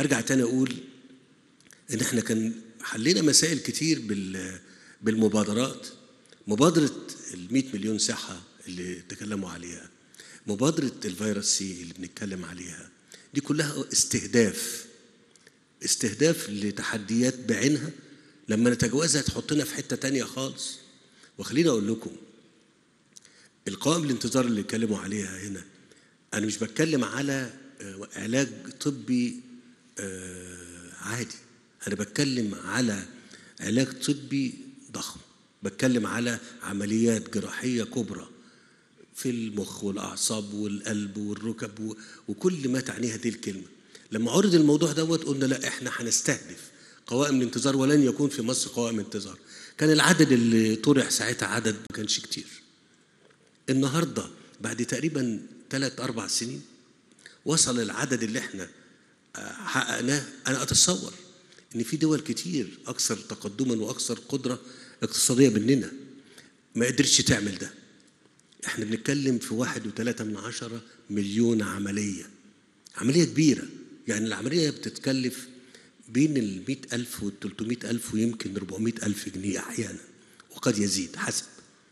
ارجع تاني اقول ان احنا كان حلينا مسائل كتير بال بالمبادرات مبادرة ال 100 مليون صحة اللي تكلموا عليها مبادرة الفيروس سي اللي بنتكلم عليها دي كلها استهداف استهداف لتحديات بعينها لما نتجاوزها تحطنا في حتة تانية خالص وخليني أقول لكم القوائم الانتظار اللي اتكلموا عليها هنا أنا مش بتكلم على آه، علاج طبي آه، عادي أنا بتكلم على علاج طبي ضخم بتكلم على عمليات جراحية كبرى في المخ والأعصاب والقلب والركب و- وكل ما تعنيه هذه الكلمة لما عرض الموضوع دوت قلنا لا احنا هنستهدف قوائم الانتظار ولن يكون في مصر قوائم انتظار كان العدد اللي طرح ساعتها عدد ما كانش كتير النهارده بعد تقريبا ثلاث اربع سنين وصل العدد اللي احنا آه، حققناه انا اتصور ان في دول كتير اكثر تقدما واكثر قدره اقتصاديه مننا ما قدرتش تعمل ده احنا بنتكلم في واحد وثلاثة من عشرة مليون عملية عملية كبيرة يعني العملية بتتكلف بين ال ألف وال 300 ألف ويمكن 400 ألف جنيه أحيانا وقد يزيد حسب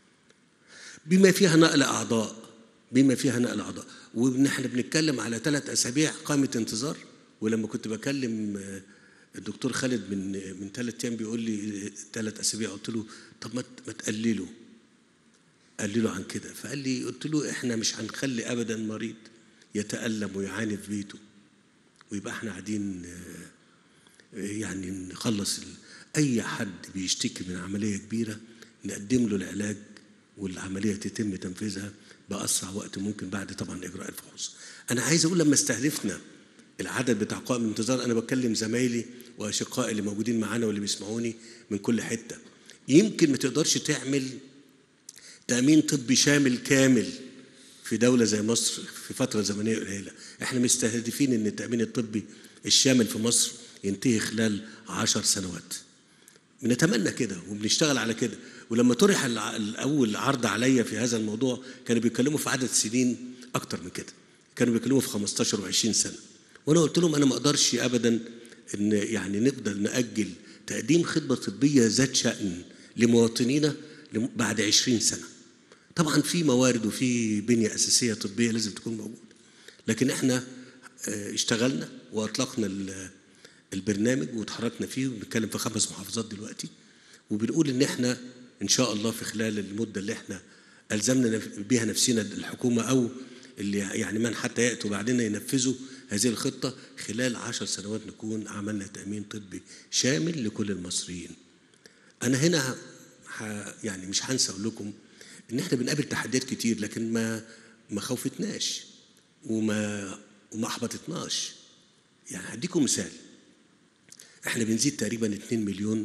بما فيها نقل أعضاء بما فيها نقل أعضاء وإن احنا بنتكلم على ثلاث أسابيع قائمة انتظار ولما كنت بكلم آه، الدكتور خالد من من ثلاث أيام بيقول لي ثلاث أسابيع قلت له طب ما ت- ما تقللوا قال له عن كده فقال لي قلت له احنا مش هنخلي ابدا مريض يتالم ويعاني في بيته ويبقى احنا قاعدين آه، يعني نخلص ال- اي حد بيشتكي من عمليه كبيره نقدم له العلاج والعمليه تتم تنفيذها باسرع وقت ممكن بعد طبعا اجراء الفحوص. انا عايز اقول لما استهدفنا العدد بتاع قائم الانتظار انا بكلم زمايلي واشقائي اللي موجودين معانا واللي بيسمعوني من كل حته. يمكن ما تقدرش تعمل تأمين طبي شامل كامل في دولة زي مصر في فترة زمنية قليلة احنا مستهدفين ان التأمين الطبي الشامل في مصر ينتهي خلال عشر سنوات بنتمنى كده وبنشتغل على كده ولما طرح الع- الاول عرض عليا في هذا الموضوع كانوا بيتكلموا في عدد سنين اكتر من كده كانوا بيتكلموا في 15 و20 سنه وانا قلت لهم انا ما اقدرش ابدا ان يعني نقدر ناجل تقديم خدمه طبيه ذات شان لمواطنينا لم- بعد 20 سنه طبعا في موارد وفي بنيه اساسيه طبيه لازم تكون موجوده لكن احنا آه، اشتغلنا واطلقنا ال- البرنامج وتحركنا فيه وبنتكلم في خمس محافظات دلوقتي وبنقول ان احنا ان شاء الله في خلال المده اللي احنا الزمنا نف- بها نفسنا الحكومه او اللي يعني من حتى ياتوا بعدنا ينفذوا هذه الخطه خلال عشر سنوات نكون عملنا تامين طبي شامل لكل المصريين. انا هنا ح... يعني مش هنسى اقول لكم ان احنا بنقابل تحديات كتير لكن ما ما خوفتناش وما وما احبطتناش يعني هديكم مثال احنا بنزيد تقريبا 2 مليون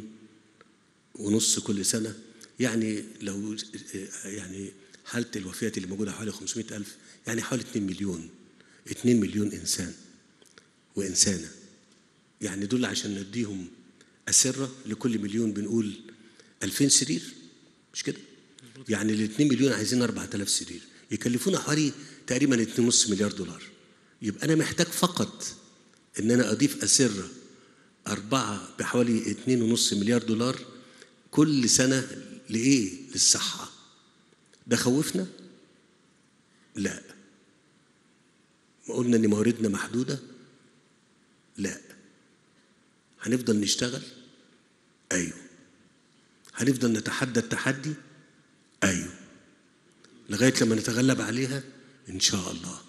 ونص كل سنه يعني لو يعني حاله الوفيات اللي موجوده حوالي 500 الف يعني حوالي 2 مليون 2 مليون انسان وانسانه يعني دول عشان نديهم أسرة لكل مليون بنقول 2000 سرير مش كده؟ يعني ال 2 مليون عايزين 4000 سرير يكلفونا حوالي تقريبا 2.5 مليار دولار يبقى أنا محتاج فقط إن أنا أضيف أسرة أربعة بحوالي 2.5 مليار دولار كل سنة لإيه؟ للصحة ده خوفنا؟ لا ما قلنا إن مواردنا محدودة؟ لا هنفضل نشتغل ايوه هنفضل نتحدى التحدي ايوه لغايه لما نتغلب عليها ان شاء الله